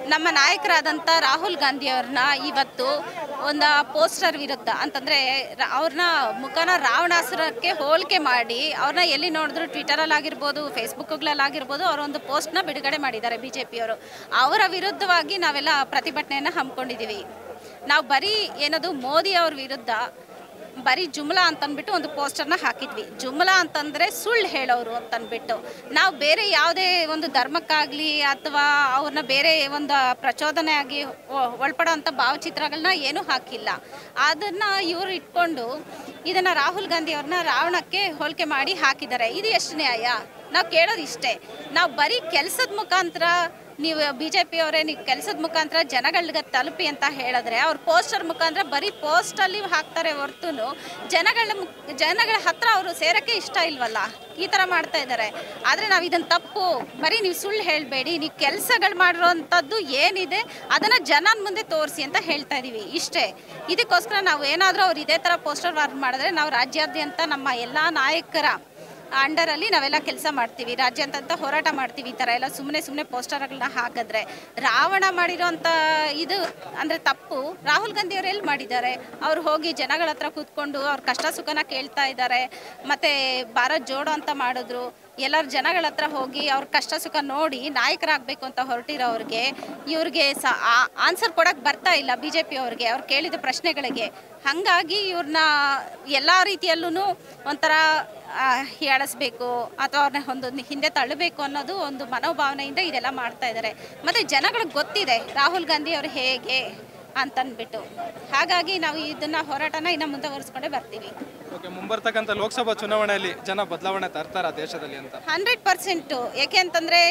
ನಮ್ಮ ನಾಯಕರಾದಂಥ ರಾಹುಲ್ ಗಾಂಧಿ ಅವ್ರನ್ನ ಇವತ್ತು ಒಂದು ಪೋಸ್ಟರ್ ವಿರುದ್ಧ ಅಂತಂದರೆ ಅವ್ರನ್ನ ಮುಖನ ರಾವಣಾಸುರಕ್ಕೆ ಹೋಲಿಕೆ ಮಾಡಿ ಅವ್ರನ್ನ ಎಲ್ಲಿ ನೋಡಿದ್ರು ಟ್ವಿಟರಲ್ಲಿ ಆಗಿರ್ಬೋದು ಫೇಸ್ಬುಕ್ಗಳಲ್ಲಿ ಆಗಿರ್ಬೋದು ಅವರ ಒಂದು ಪೋಸ್ಟ್ನ ಬಿಡುಗಡೆ ಮಾಡಿದ್ದಾರೆ ಬಿ ಜೆ ಪಿಯವರು ಅವರ ವಿರುದ್ಧವಾಗಿ ನಾವೆಲ್ಲ ಪ್ರತಿಭಟನೆಯನ್ನು ಹಮ್ಮಿಕೊಂಡಿದ್ದೀವಿ ನಾವು ಬರೀ ಏನದು ಮೋದಿ ಅವ್ರ ವಿರುದ್ಧ ಬರೀ ಜುಮ್ಲಾ ಅಂತಂದ್ಬಿಟ್ಟು ಒಂದು ಪೋಸ್ಟರ್ನ ಹಾಕಿದ್ವಿ ಜುಮ್ಲಾ ಅಂತಂದರೆ ಸುಳ್ಳು ಹೇಳೋರು ಅಂತಂದ್ಬಿಟ್ಟು ನಾವು ಬೇರೆ ಯಾವುದೇ ಒಂದು ಧರ್ಮಕ್ಕಾಗಲಿ ಅಥವಾ ಅವ್ರನ್ನ ಬೇರೆ ಒಂದು ಪ್ರಚೋದನೆ ಆಗಿ ಒ- ಒಳಪಡೋ ಅಂಥ ಭಾವಚಿತ್ರಗಳನ್ನ ಏನೂ ಹಾಕಿಲ್ಲ ಅದನ್ನು ಇವರು ಇಟ್ಕೊಂಡು ಇದನ್ನು ರಾಹುಲ್ ಗಾಂಧಿ ಅವ್ರನ್ನ ರಾವಣಕ್ಕೆ ಹೋಲಿಕೆ ಮಾಡಿ ಹಾಕಿದ್ದಾರೆ ಇದು ಎಷ್ಟು ನ್ಯಾಯ ನಾವು ಕೇಳೋದು ಇಷ್ಟೇ ನಾವು ಬರೀ ಕೆಲಸದ ಮುಖಾಂತರ ನೀವು ಬಿ ಜೆ ಪಿಯವರೇ ನೀವು ಕೆಲಸದ ಮುಖಾಂತರ ಜನಗಳಿಗೆ ತಲುಪಿ ಅಂತ ಹೇಳಿದ್ರೆ ಅವ್ರ ಪೋಸ್ಟರ್ ಮುಖಾಂತರ ಬರೀ ಪೋಸ್ಟಲ್ಲಿ ಹಾಕ್ತಾರೆ ಹೊರ್ತು ಜನಗಳ ಮುಖ ಜನಗಳ ಹತ್ರ ಅವರು ಸೇರೋಕ್ಕೆ ಇಷ್ಟ ಇಲ್ವಲ್ಲ ಈ ಥರ ಮಾಡ್ತಾ ಇದ್ದಾರೆ ಆದರೆ ನಾವು ಇದನ್ನು ತಪ್ಪು ಬರೀ ನೀವು ಸುಳ್ಳು ಹೇಳಬೇಡಿ ನೀವು ಕೆಲಸಗಳು ಮಾಡಿರೋವಂಥದ್ದು ಏನಿದೆ ಅದನ್ನು ಜನನ ಮುಂದೆ ತೋರಿಸಿ ಅಂತ ಹೇಳ್ತಾ ಇದ್ದೀವಿ ಇಷ್ಟೇ ಇದಕ್ಕೋಸ್ಕರ ನಾವು ಏನಾದರೂ ಅವ್ರು ಇದೇ ಥರ ಪೋಸ್ಟರ್ ವಾರ್ ಮಾಡಿದ್ರೆ ನಾವು ರಾಜ್ಯಾದ್ಯಂತ ನಮ್ಮ ಎಲ್ಲ ನಾಯಕರ ಅಂಡರಲ್ಲಿ ನಾವೆಲ್ಲ ಕೆಲಸ ಮಾಡ್ತೀವಿ ರಾಜ್ಯಾದ್ಯಂತ ಹೋರಾಟ ಮಾಡ್ತೀವಿ ಈ ಥರ ಎಲ್ಲ ಸುಮ್ಮನೆ ಸುಮ್ಮನೆ ಪೋಸ್ಟರ್ಗಳನ್ನ ಹಾಕಿದ್ರೆ ರಾವಣ ಮಾಡಿರೋಂಥ ಇದು ಅಂದರೆ ತಪ್ಪು ರಾಹುಲ್ ಗಾಂಧಿ ಅವ್ರು ಎಲ್ಲಿ ಮಾಡಿದ್ದಾರೆ ಅವ್ರು ಹೋಗಿ ಜನಗಳ ಹತ್ರ ಕೂತ್ಕೊಂಡು ಅವ್ರ ಕಷ್ಟ ಸುಖನ ಕೇಳ್ತಾ ಇದ್ದಾರೆ ಮತ್ತು ಭಾರತ್ ಜೋಡೋ ಅಂತ ಮಾಡಿದ್ರು ಎಲ್ಲರ ಜನಗಳ ಹತ್ರ ಹೋಗಿ ಅವ್ರ ಕಷ್ಟ ಸುಖ ನೋಡಿ ನಾಯಕರಾಗಬೇಕು ಅಂತ ಹೊರಟಿರೋರಿಗೆ ಇವ್ರಿಗೆ ಸ ಆನ್ಸರ್ ಕೊಡೋಕ್ಕೆ ಬರ್ತಾ ಇಲ್ಲ ಬಿ ಜೆ ಪಿ ಅವ್ರಿಗೆ ಅವ್ರು ಕೇಳಿದ ಪ್ರಶ್ನೆಗಳಿಗೆ ಹಾಗಾಗಿ ಇವ್ರನ್ನ ಎಲ್ಲ ರೀತಿಯಲ್ಲೂ ಒಂಥರ ಆ, ಹೀಯಾಳಿಸ್ಬೇಕು ಅಥವಾ ಅವ್ರನ್ನ ಒಂದೊಂದು ಹಿಂದೆ ತಳ್ಳಬೇಕು ಅನ್ನೋದು ಒಂದು ಮನೋಭಾವನೆಯಿಂದ ಇದೆಲ್ಲ ಮಾಡ್ತಾ ಇದ್ದಾರೆ ಮತ್ತು ಜನಗಳಿಗೆ ಗೊತ್ತಿದೆ ರಾಹುಲ್ ಗಾಂಧಿ ಅವರು ಹೇಗೆ ಅಂತಂದ್ಬಿಟ್ಟು ಹಾಗಾಗಿ ನಾವು ಇದನ್ನ ಹೋರಾಟನ ಇನ್ನು ಮುಂದುವರಿಸ್ಕೊಂಡೇ ಬರ್ತೀವಿ ಓಕೆ ಮುಂಬರ್ತಕ್ಕಂಥ ಲೋಕಸಭಾ ಚುನಾವಣೆಯಲ್ಲಿ ಜನ ಬದಲಾವಣೆ ತರ್ತಾರ ದೇಶದಲ್ಲಿ ಅಂತ ಹಂಡ್ರೆಡ್ ಪರ್ಸೆಂಟು ಏಕೆ ಅಂತಂದರೆ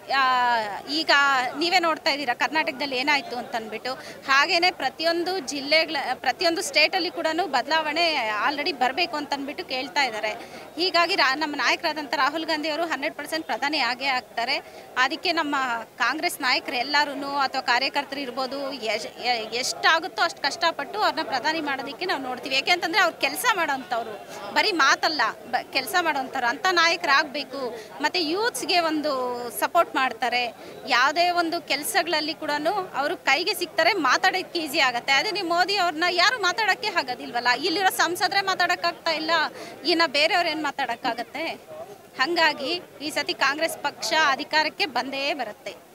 ಈಗ ನೀವೇ ನೋಡ್ತಾ ಇದ್ದೀರಾ ಕರ್ನಾಟಕದಲ್ಲಿ ಏನಾಯಿತು ಅಂತಂದ್ಬಿಟ್ಟು ಹಾಗೇನೆ ಪ್ರತಿಯೊಂದು ಜಿಲ್ಲೆಗಳ ಪ್ರತಿಯೊಂದು ಸ್ಟೇಟಲ್ಲಿ ಕೂಡ ಬದಲಾವಣೆ ಆಲ್ರೆಡಿ ಬರಬೇಕು ಅಂತಂದ್ಬಿಟ್ಟು ಕೇಳ್ತಾ ಇದ್ದಾರೆ ಹೀಗಾಗಿ ರಾ ನಮ್ಮ ನಾಯಕರಾದಂಥ ರಾಹುಲ್ ಗಾಂಧಿ ಅವರು ಹಂಡ್ರೆಡ್ ಪರ್ಸೆಂಟ್ ಪ್ರಧಾನಿ ಆಗೇ ಆಗ್ತಾರೆ ಅದಕ್ಕೆ ನಮ್ಮ ಕಾಂಗ್ರೆಸ್ ನಾಯಕರು ಎಲ್ಲರೂ ಅಥವಾ ಕಾರ್ಯಕರ್ತರು ಇರ್ಬೋದು ಎಶ್- ಎ- ಎಷ್ಟಾಗುತ್ತೋ ಅಷ್ಟು ಕಷ್ಟಪಟ್ಟು ಅವ್ರನ್ನ ಪ್ರಧಾನಿ ಮಾಡೋದಕ್ಕೆ ನಾವು ನೋಡ್ತೀವಿ ಯಾಕೆ ಅಂತಂದರೆ ಅವ್ರು ಕೆಲಸ ಮಾಡೋಂಥವ್ರು ಬರೀ ಮಾತಲ್ಲ ಬ ಕೆಲಸ ಮಾಡೋಂಥವ್ರು ಅಂಥ ನಾಯಕರಾಗಬೇಕು ಮತ್ತು ಯೂತ್ಸ್ಗೆ ಒಂದು ಸಪೋರ್ಟ್ ಮಾಡ್ತಾರೆ ಯಾವುದೇ ಒಂದು ಕೆಲಸಗಳಲ್ಲಿ ಕೂಡ ಅವರು ಕೈಗೆ ಸಿಗ್ತಾರೆ ಮಾತಾಡೋಕ್ಕೆ ಈಸಿ ಆಗುತ್ತೆ ಅದೇ ನೀವು ಮೋದಿ ಅವ್ರನ್ನ ಯಾರು ಮಾತಾಡೋಕ್ಕೆ ಆಗೋದಿಲ್ವಲ್ಲ ಇಲ್ಲಿರೋ ಸಂಸದ್ರೆ ಮಾತಾಡೋಕ್ಕಾಗ್ತಾ ಇಲ್ಲ ಇನ್ನು ಬೇರೆಯವ್ರು ಏನು ಮಾತಾಡೋಕ್ಕಾಗತ್ತೆ ಹಾಗಾಗಿ ಈ ಸತಿ ಕಾಂಗ್ರೆಸ್ ಪಕ್ಷ ಅಧಿಕಾರಕ್ಕೆ ಬಂದೇ ಬರುತ್ತೆ